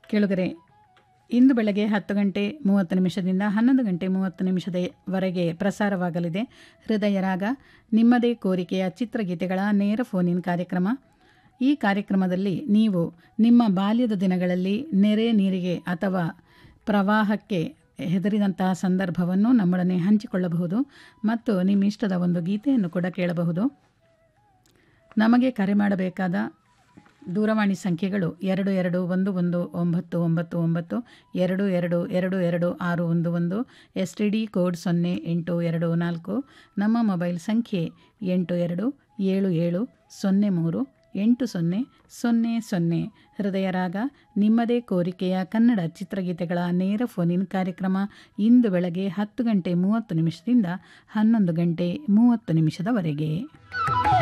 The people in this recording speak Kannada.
ಕೇಳುಗರೆ ಇಂದು ಬೆಳಗ್ಗೆ ಹತ್ತು ಗಂಟೆ ಮೂವತ್ತು ನಿಮಿಷದಿಂದ ಹನ್ನೊಂದು ಗಂಟೆ ಮೂವತ್ತು ನಿಮಿಷದವರೆಗೆ ಪ್ರಸಾರವಾಗಲಿದೆ ಹೃದಯ ರಾಗ ನಿಮ್ಮದೇ ಕೋರಿಕೆಯ ಚಿತ್ರಗೀತೆಗಳ ನೇರ ಫೋನಿನ್ ಕಾರ್ಯಕ್ರಮ ಈ ಕಾರ್ಯಕ್ರಮದಲ್ಲಿ ನೀವು ನಿಮ್ಮ ಬಾಲ್ಯದ ದಿನಗಳಲ್ಲಿ ನೆರೆ ನೀರಿಗೆ ಅಥವಾ ಪ್ರವಾಹಕ್ಕೆ ಹೆದರಿದಂತಹ ಸಂದರ್ಭವನ್ನು ನಮ್ಮೊಡನೆ ಹಂಚಿಕೊಳ್ಳಬಹುದು ಮತ್ತು ನಿಮ್ಮ ಇಷ್ಟದ ಒಂದು ಗೀತೆಯನ್ನು ಕೂಡ ಕೇಳಬಹುದು ನಮಗೆ ಕರೆ ಮಾಡಬೇಕಾದ ದೂರವಾಣಿ ಸಂಖ್ಯೆಗಳು ಎರಡು ಎರಡು ಒಂದು ಒಂದು ಒಂಬತ್ತು ಒಂಬತ್ತು ಒಂಬತ್ತು ಎರಡು ಎರಡು ಎರಡು ಎರಡು ಆರು ಒಂದು ಒಂದು ಎಸ್ ಟಿ ಡಿ ಕೋಡ್ ಸೊನ್ನೆ ಎಂಟು ಎರಡು ನಾಲ್ಕು ನಮ್ಮ ಮೊಬೈಲ್ ಸಂಖ್ಯೆ ಎಂಟು ಎರಡು ಏಳು ಏಳು ಸೊನ್ನೆ ಮೂರು ಎಂಟು ಸೊನ್ನೆ ಸೊನ್ನೆ ಸೊನ್ನೆ ಹೃದಯ ರಾಗ ನಿಮ್ಮದೇ ಕೋರಿಕೆಯ ಕನ್ನಡ ಚಿತ್ರಗೀತೆಗಳ ನೇರ ಫೋನಿನ್ ಕಾರ್ಯಕ್ರಮ ಇಂದು ಬೆಳಗ್ಗೆ ಹತ್ತು ಗಂಟೆ ಮೂವತ್ತು ನಿಮಿಷದಿಂದ ಹನ್ನೊಂದು ಗಂಟೆ ಮೂವತ್ತು ನಿಮಿಷದವರೆಗೆ